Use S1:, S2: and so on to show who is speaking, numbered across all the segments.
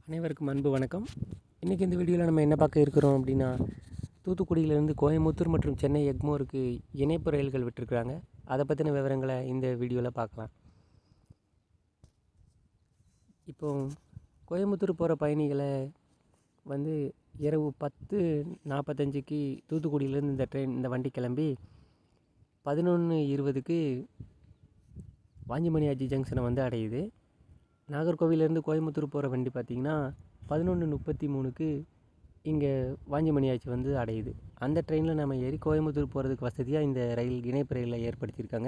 S1: அனைவருக்கும் அன்பு வணக்கம் இன்றைக்கி இந்த வீடியோவில் நம்ம என்ன பார்க்க இருக்கிறோம் அப்படின்னா தூத்துக்குடியிலேருந்து கோயம்புத்தூர் மற்றும் சென்னை எக்மோருக்கு இணைப்பு ரயில்கள் விட்டுருக்குறாங்க அதை பற்றின விவரங்களை இந்த வீடியோவில் பார்க்கலாம் இப்போ கோயம்புத்தூர் போகிற பயணிகளை வந்து இரவு பத்து நாற்பத்தஞ்சுக்கு தூத்துக்குடியிலேருந்து இந்த ட்ரெயின் இந்த வண்டி கிளம்பி பதினொன்று இருபதுக்கு வாஞ்சிமணியாச்சி ஜங்ஷனை வந்து அடையுது நாகர்கோவிலேருந்து கோயம்புத்தூர் போகிற வண்டி பார்த்திங்கன்னா பதினொன்று முப்பத்தி மூணுக்கு இங்கே வாஞ்சிமணியாச்சி வந்து அடையுது அந்த ட்ரெயினில் நம்ம ஏறி கோயம்புத்தூர் போகிறதுக்கு வசதியாக இந்த ரயில் இணைப்பு ரயிலில் ஏற்படுத்தியிருக்காங்க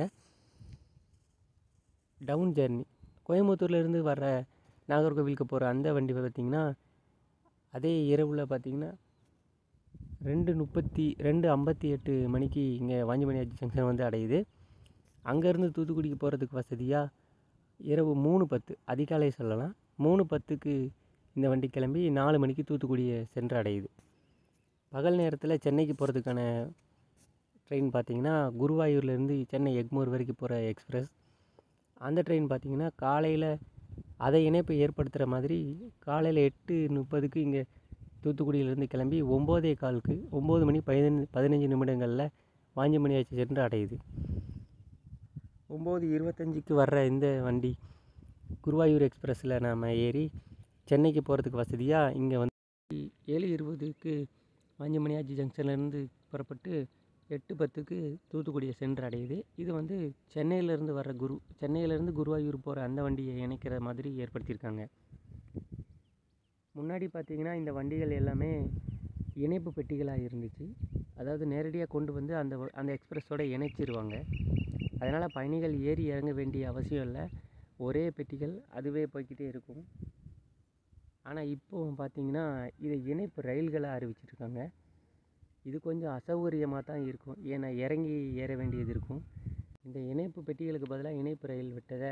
S1: டவுன் ஜெர்னி கோயம்புத்தூர்லேருந்து வர்ற நாகர்கோவிலுக்கு போகிற அந்த வண்டி பார்த்திங்கன்னா அதே இரவில் பார்த்திங்கன்னா ரெண்டு முப்பத்தி ரெண்டு ஐம்பத்தி எட்டு மணிக்கு இங்கே வாஞ்சிமணியாச்சி ஜங்ஷன் வந்து அடையுது அங்கேருந்து தூத்துக்குடிக்கு போகிறதுக்கு வசதியாக இரவு மூணு பத்து அதிகாலை சொல்லலாம் மூணு பத்துக்கு இந்த வண்டி கிளம்பி நாலு மணிக்கு தூத்துக்குடியை சென்று அடையுது பகல் நேரத்தில் சென்னைக்கு போகிறதுக்கான ட்ரெயின் பார்த்திங்கன்னா குருவாயூர்லேருந்து சென்னை எக்மோர் வரைக்கும் போகிற எக்ஸ்பிரஸ் அந்த ட்ரெயின் பார்த்திங்கன்னா காலையில் அதை இணைப்பை ஏற்படுத்துகிற மாதிரி காலையில் எட்டு முப்பதுக்கு இங்கே தூத்துக்குடியிலேருந்து கிளம்பி ஒம்போதே காலுக்கு ஒம்பது மணி பதினஞ்சு பதினஞ்சு நிமிடங்களில் வாஞ்சிமணியாச்சி சென்று அடையுது ஒம்பது இருபத்தஞ்சிக்கு வர்ற இந்த வண்டி குருவாயூர் எக்ஸ்பிரஸில் நாம் ஏறி சென்னைக்கு போகிறதுக்கு வசதியாக இங்கே வந்து ஏழு இருபதுக்கு வாஞ்சிமணியாச்சி ஜங்ஷன்லேருந்து புறப்பட்டு எட்டு பத்துக்கு தூத்துக்குடியை சென்று அடையுது இது வந்து சென்னையிலேருந்து வர்ற குரு சென்னையிலேருந்து குருவாயூர் போகிற அந்த வண்டியை இணைக்கிற மாதிரி ஏற்படுத்தியிருக்காங்க முன்னாடி பார்த்திங்கன்னா இந்த வண்டிகள் எல்லாமே இணைப்பு பெட்டிகளாக இருந்துச்சு அதாவது நேரடியாக கொண்டு வந்து அந்த அந்த எக்ஸ்பிரஸோடு இணைச்சிருவாங்க அதனால் பயணிகள் ஏறி இறங்க வேண்டிய அவசியம் இல்லை ஒரே பெட்டிகள் அதுவே போய்கிட்டே இருக்கும் ஆனால் இப்போ பார்த்திங்கன்னா இதை இணைப்பு ரயில்களாக அறிவிச்சிருக்காங்க இது கொஞ்சம் அசௌகரியமாக தான் இருக்கும் ஏன்னா இறங்கி ஏற வேண்டியது இருக்கும் இந்த இணைப்பு பெட்டிகளுக்கு பதிலாக இணைப்பு ரயில் விட்டதை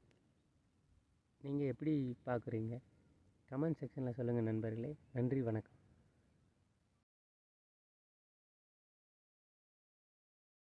S1: நீங்கள் எப்படி பார்க்குறீங்க கமெண்ட் செக்ஷனில் சொல்லுங்கள் நண்பர்களே நன்றி வணக்கம்